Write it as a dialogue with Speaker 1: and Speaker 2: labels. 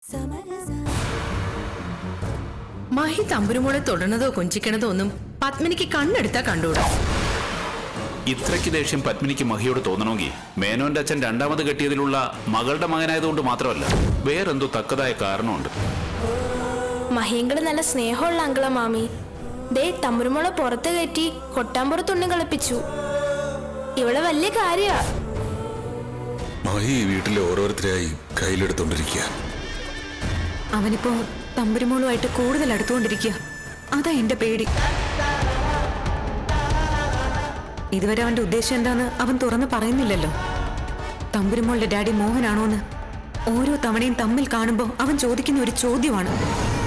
Speaker 1: മഹി തമ്പുരുമോളെ തൊടണതോ കൊഞ്ചിക്കണതോ ഒന്നും പത്മിനിക്ക് കണ്ണെടുത്താ കണ്ടൂടാ
Speaker 2: ഇത്രയ്ക്ക് ദേഷ്യം പത്മിനിക്ക് മഹിയോട് തോന്നണമെങ്കിൽ മേനോന്റെ അച്ഛൻ രണ്ടാമത് കെട്ടിയതിലുള്ള മകളുടെ മകനായതുകൊണ്ട് മാത്രമല്ല വേറെന്തോ തക്കതായ കാരണമുണ്ട്
Speaker 3: മഹേങ്കട് നല്ല സ്നേഹമുള്ള അങ്കിള മാമി ദേ തമ്പുരുമോളെ പുറത്ത് കയറ്റി കൊട്ടാമ്പുറത്തുണ്ണി കളിപ്പിച്ചു ഇവളെ വലിയ കാര്യാ
Speaker 4: മഹി ഈ വീട്ടിലെ ഓരോരുത്തരെയായി കയ്യിലെടുത്തോണ്ടിരിക്കുക
Speaker 5: അവനിപ്പോ തമ്പുരുമോളുമായിട്ട് കൂടുതൽ അടുത്തുകൊണ്ടിരിക്കുക അതാ എന്റെ പേടി ഇതുവരെ അവന്റെ ഉദ്ദേശം എന്താന്ന് അവൻ തുറന്ന് പറയുന്നില്ലല്ലോ തമ്പുരുമോളുടെ ഡാഡി മോഹനാണോന്ന് ഓരോ തവണയും തമ്മിൽ കാണുമ്പോൾ അവൻ ചോദിക്കുന്ന ഒരു ചോദ്യമാണ്